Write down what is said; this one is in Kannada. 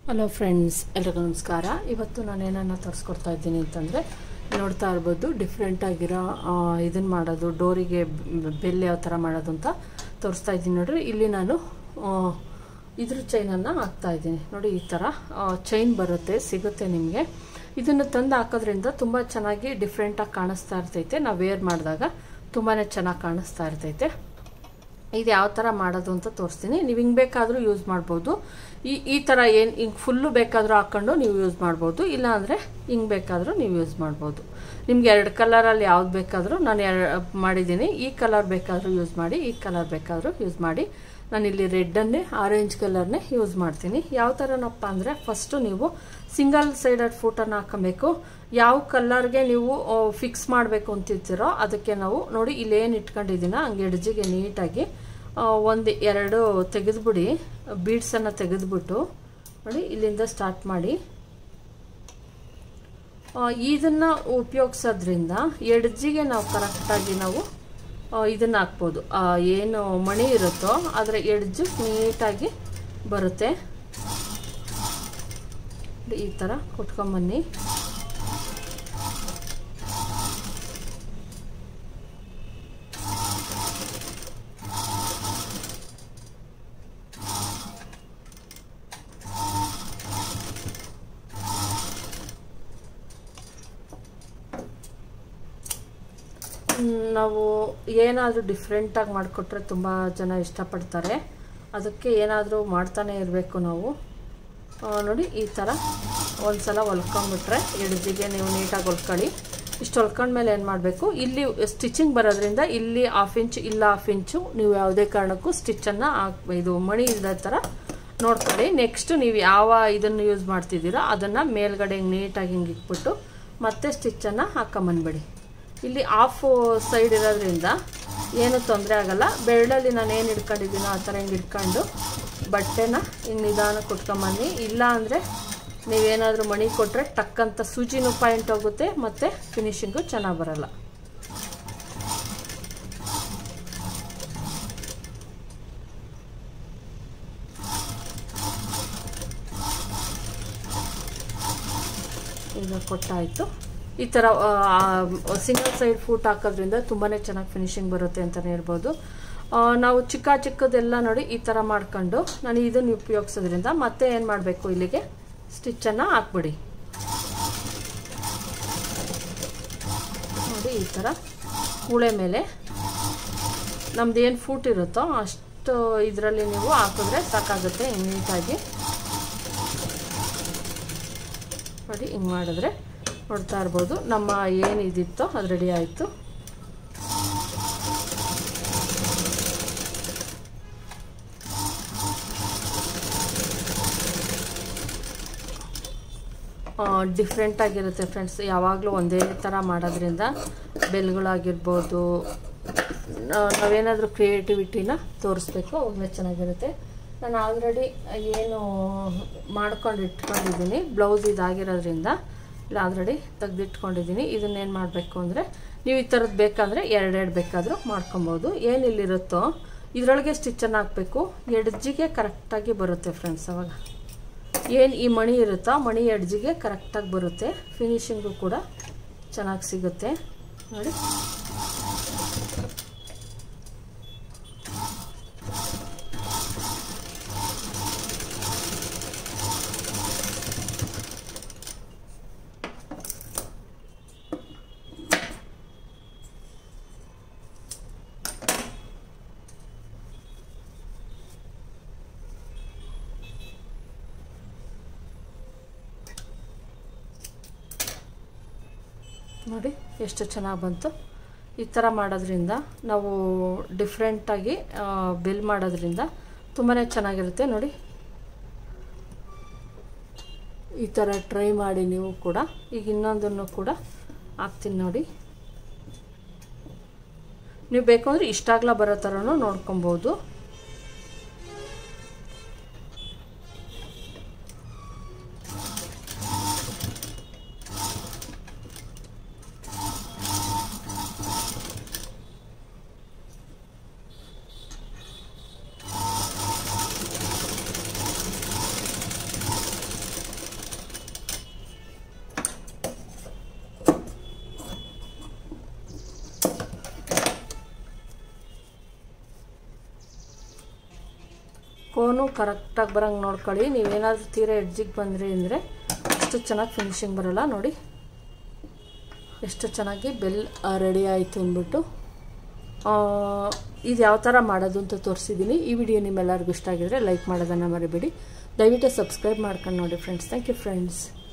ಹಲೋ ಫ್ರೆಂಡ್ಸ್ ಎಲ್ರಿಗೂ ನಮಸ್ಕಾರ ಇವತ್ತು ನಾನು ಏನನ್ನ ತರಿಸ್ಕೊಡ್ತಾ ಇದ್ದೀನಿ ಅಂತಂದರೆ ನೋಡ್ತಾ ಇರ್ಬೋದು ಡಿಫ್ರೆಂಟ್ ಆಗಿರೋ ಇದನ್ನು ಮಾಡೋದು ಡೋರಿಗೆ ಬೆಲ್ ಯಾವ ಥರ ಮಾಡೋದು ಅಂತ ತೋರಿಸ್ತಾ ಇದ್ದೀನಿ ನೋಡ್ರಿ ಇಲ್ಲಿ ನಾನು ಆ, ಇದ್ರ ಚೈನನ್ನು ಹಾಕ್ತಾ ಇದ್ದೀನಿ ನೋಡಿ ಈ ಥರ ಚೈನ್ ಬರುತ್ತೆ ಸಿಗುತ್ತೆ ನಿಮಗೆ ಇದನ್ನು ತಂದು ಹಾಕೋದ್ರಿಂದ ತುಂಬ ಚೆನ್ನಾಗಿ ಡಿಫ್ರೆಂಟಾಗಿ ಕಾಣಿಸ್ತಾ ಇರ್ತೈತೆ ನಾವು ವೇರ್ ಮಾಡಿದಾಗ ತುಂಬಾ ಚೆನ್ನಾಗಿ ಕಾಣಿಸ್ತಾ ಇರ್ತೈತೆ ಇದು ಯಾವ ಥರ ಮಾಡೋದು ಅಂತ ತೋರಿಸ್ತೀನಿ ನೀವು ಹಿಂಗೆ ಬೇಕಾದರೂ ಯೂಸ್ ಮಾಡ್ಬೋದು ಈ ಈ ಥರ ಏನು ಹಿಂಗೆ ಫುಲ್ಲು ಬೇಕಾದರೂ ಹಾಕ್ಕೊಂಡು ನೀವು ಯೂಸ್ ಮಾಡ್ಬೋದು ಇಲ್ಲ ಅಂದರೆ ಹಿಂಗೆ ಬೇಕಾದರೂ ನೀವು ಯೂಸ್ ಮಾಡ್ಬೋದು ನಿಮ್ಗೆ ಎರಡು ಕಲರಲ್ಲಿ ಯಾವ್ದು ಬೇಕಾದರೂ ನಾನು ಎರಡು ಮಾಡಿದ್ದೀನಿ ಈ ಕಲರ್ ಬೇಕಾದರೂ ಯೂಸ್ ಮಾಡಿ ಈ ಕಲರ್ ಬೇಕಾದರೂ ಯೂಸ್ ಮಾಡಿ ನಾನು ಇಲ್ಲಿ ರೆಡ್ಡನ್ನೇ ಆರೆಂಜ್ ಕಲರ್ನೇ ಯೂಸ್ ಮಾಡ್ತೀನಿ ಯಾವ ಥರನಪ್ಪ ಅಂದರೆ ಫಸ್ಟು ನೀವು ಸಿಂಗಲ್ ಸೈಡೆಡ್ ಫೂಟನ್ನು ಹಾಕಬೇಕು ಯಾವ ಕಲರ್ಗೆ ನೀವು ಫಿಕ್ಸ್ ಮಾಡಬೇಕು ಅಂತಿರ್ತೀರೋ ಅದಕ್ಕೆ ನಾವು ನೋಡಿ ಇಲ್ಲೇನು ಇಟ್ಕೊಂಡಿದ್ದೀನ ಹಂಗೆ ಎಡ್ಜಿಗೆ ನೀಟಾಗಿ ಒಂದು ಎರಡು ತೆಗೆದುಬಿಡಿ ಬೀಡ್ಸನ್ನು ತೆಗೆದುಬಿಟ್ಟು ನೋಡಿ ಇಲ್ಲಿಂದ ಸ್ಟಾರ್ಟ್ ಮಾಡಿ ಇದನ್ನು ಉಪಯೋಗಿಸೋದ್ರಿಂದ ಎಡ್ಜಿಗೆ ನಾವು ಕರೆಕ್ಟಾಗಿ ನಾವು ಇದನ್ನು ಹಾಕ್ಬೋದು ಏನು ಮಣಿ ಇರುತ್ತೋ ಅದರ ಎಡ್ಜು ನೀಟಾಗಿ ಬರುತ್ತೆ ಈ ಥರ ಕೊಟ್ಕೊಂಬನ್ನಿ ನಾವು ಏನಾದರೂ ಡಿಫ್ರೆಂಟಾಗಿ ಮಾಡಿಕೊಟ್ರೆ ತುಂಬ ಜನ ಇಷ್ಟಪಡ್ತಾರೆ ಅದಕ್ಕೆ ಏನಾದರೂ ಮಾಡ್ತಾನೆ ಇರಬೇಕು ನಾವು ನೋಡಿ ಈ ಥರ ಒಂದು ಸಲ ಹೊಲ್ಕೊಂಬಿಟ್ರೆ ಎಡ್ಜಿಗೆ ನೀವು ನೀಟಾಗಿ ಹೊಲ್ಕೊಳ್ಳಿ ಇಷ್ಟು ಹೊಲ್ಕೊಂಡ್ಮೇಲೆ ಏನು ಮಾಡಬೇಕು ಇಲ್ಲಿ ಸ್ಟಿಚಿಂಗ್ ಬರೋದ್ರಿಂದ ಇಲ್ಲಿ ಹಾಫ್ ಇಂಚ್ ಇಲ್ಲ ಹಾಫ್ ಇಂಚು ನೀವು ಯಾವುದೇ ಕಾರಣಕ್ಕೂ ಸ್ಟಿಚ್ಚನ್ನು ಇದು ಮಣಿ ಇಲ್ಲದ ಥರ ನೋಡ್ಕೊಳ್ಳಿ ನೆಕ್ಸ್ಟ್ ನೀವು ಯಾವ ಇದನ್ನು ಯೂಸ್ ಮಾಡ್ತಿದ್ದೀರೋ ಅದನ್ನು ಮೇಲ್ಗಡೆ ಹಿಂಗೆ ನೀಟಾಗಿ ಹಿಂಗೆ ಇಟ್ಬಿಟ್ಟು ಮತ್ತೆ ಸ್ಟಿಚ್ಚನ್ನು ಹಾಕೊಂಬಂದ್ಬಿಡಿ ಇಲ್ಲಿ ಆಫ್ ಸೈಡ್ ಇರೋದ್ರಿಂದ ಏನು ತೊಂದರೆ ಆಗಲ್ಲ ಬೆರಳಲ್ಲಿ ನಾನು ಏನು ಹಿಡ್ಕೊಂಡಿದ್ದೀನೋ ಆ ಥರ ಹಿಂಗೆ ಹಿಡ್ಕೊಂಡು ಬಟ್ಟೆನ ಹಿಂಗೆ ನಿಧಾನ ಕೊಟ್ಕೊಂಬನ್ನಿ ಇಲ್ಲ ಅಂದರೆ ನೀವೇನಾದರೂ ಮಣಿ ಕೊಟ್ಟರೆ ಟಕ್ಕಂತ ಸೂಜಿನೂ ಪಾಯಿಂಟ್ ಹೋಗುತ್ತೆ ಮತ್ತು ಫಿನಿಶಿಂಗು ಚೆನ್ನಾಗಿ ಬರಲ್ಲ ಈಗ ಕೊಟ್ಟಾಯಿತು ಈ ಥರ ಸಿಂಗಲ್ ಸೈಡ್ ಫೂಟ್ ಹಾಕೋದ್ರಿಂದ ತುಂಬಾ ಚೆನ್ನಾಗಿ ಫಿನಿಶಿಂಗ್ ಬರುತ್ತೆ ಅಂತಲೇ ಹೇಳ್ಬೋದು ನಾವು ಚಿಕ್ಕ ಚಿಕ್ಕದೆಲ್ಲ ನೋಡಿ ಈ ಥರ ಮಾಡ್ಕೊಂಡು ನಾನು ಇದನ್ನು ಉಪಯೋಗಿಸೋದ್ರಿಂದ ಮತ್ತೆ ಏನು ಮಾಡಬೇಕು ಇಲ್ಲಿಗೆ ಸ್ಟಿಚ್ಚನ್ನು ಹಾಕ್ಬಿಡಿ ನೋಡಿ ಈ ಥರ ಕೂಳೆ ಮೇಲೆ ನಮ್ದು ಏನು ಫೂಟ್ ಇರುತ್ತೋ ಅಷ್ಟು ಇದರಲ್ಲಿ ನೀವು ಹಾಕಿದ್ರೆ ಸಾಕಾಗುತ್ತೆ ನೀಟಾಗಿ ನೋಡಿ ಹಿಂಗೆ ಮಾಡಿದ್ರೆ ನೋಡ್ತಾ ಇರ್ಬೋದು ನಮ್ಮ ಏನು ಇದಿತ್ತೋ ಅದು ರೆಡಿ ಆಯಿತು ಡಿಫ್ರೆಂಟ್ ಆಗಿರುತ್ತೆ ಫ್ರೆಂಡ್ಸ್ ಯಾವಾಗಲೂ ಒಂದೇ ಥರ ಮಾಡೋದ್ರಿಂದ ಬೆಲ್ಗಳಾಗಿರ್ಬೋದು ನಾವೇನಾದರೂ ಕ್ರಿಯೇಟಿವಿಟಿನ ತೋರಿಸ್ಬೇಕು ಅವಾಗಲೇ ಚೆನ್ನಾಗಿರುತ್ತೆ ನಾನು ಆಲ್ರೆಡಿ ಏನು ಮಾಡ್ಕೊಂಡು ಇಟ್ಕೊಂಡಿದ್ದೀನಿ ಬ್ಲೌಸ್ ಇದಾಗಿರೋದ್ರಿಂದ ಇಲ್ಲ ಆಲ್ರೆಡಿ ತೆಗೆದಿಟ್ಕೊಂಡಿದ್ದೀನಿ ಇದನ್ನೇನು ಮಾಡಬೇಕು ಅಂದರೆ ನೀವು ಈ ಥರದ್ದು ಬೇಕಂದರೆ ಎರಡೆರಡು ಬೇಕಾದರೂ ಮಾಡ್ಕೊಬೋದು ಏನು ಇಲ್ಲಿರುತ್ತೋ ಇದರೊಳಗೆ ಸ್ಟಿಚ್ಚನ್ನು ಹಾಕಬೇಕು ಎಡ್ಜಿಗೆ ಕರೆಕ್ಟಾಗಿ ಬರುತ್ತೆ ಫ್ರೆಂಡ್ಸ್ ಅವಾಗ ಏನು ಈ ಮಣಿ ಇರುತ್ತೋ ಮಣಿ ಎಡ್ಜಿಗೆ ಕರೆಕ್ಟಾಗಿ ಬರುತ್ತೆ ಫಿನಿಶಿಂಗು ಕೂಡ ಚೆನ್ನಾಗಿ ಸಿಗುತ್ತೆ ನೋಡಿ ನೋಡಿ ಎಷ್ಟು ಚೆನ್ನಾಗಿ ಬಂತು ಈ ಥರ ಮಾಡೋದ್ರಿಂದ ನಾವು ಡಿಫ್ರೆಂಟಾಗಿ ಬಿಲ್ ಮಾಡೋದ್ರಿಂದ ತುಂಬಾ ಚೆನ್ನಾಗಿರುತ್ತೆ ನೋಡಿ ಈ ಥರ ಟ್ರೈ ಮಾಡಿ ನೀವು ಕೂಡ ಈಗ ಇನ್ನೊಂದನ್ನು ಕೂಡ ಹಾಕ್ತೀನಿ ನೋಡಿ ನೀವು ಬೇಕು ಅಂದರೆ ಇಷ್ಟಾಗ್ಲ ಬರೋ ಥರನೂ ನೋಡ್ಕೊಬೋದು ಕೋನು ಕರೆಕ್ಟಾಗಿ ಬರೋಂಗೆ ನೋಡ್ಕೊಳ್ಳಿ ನೀವೇನಾದರೂ ತೀರಾ ಎಡ್ಜಿಗೆ ಬಂದ್ರಿ ಅಂದರೆ ಅಷ್ಟು ಚೆನ್ನಾಗಿ ಫಿನಿಶಿಂಗ್ ಬರೋಲ್ಲ ನೋಡಿ ಎಷ್ಟು ಚೆನ್ನಾಗಿ ಬೆಲ್ ರೆಡಿ ಆಯಿತು ಅಂದ್ಬಿಟ್ಟು ಇದು ಯಾವ ಥರ ಮಾಡೋದು ಅಂತ ತೋರಿಸಿದ್ದೀನಿ ಈ ವಿಡಿಯೋ ನಿಮ್ಮೆಲ್ಲರಿಗೂ ಇಷ್ಟ ಆಗಿದ್ರೆ ಲೈಕ್ ಮಾಡೋದನ್ನು ಮರಿಬೇಡಿ ದಯವಿಟ್ಟು ಸಬ್ಸ್ಕ್ರೈಬ್ ಮಾಡ್ಕೊಂಡು ನೋಡಿ ಫ್ರೆಂಡ್ಸ್ ಥ್ಯಾಂಕ್ ಯು ಫ್ರೆಂಡ್ಸ್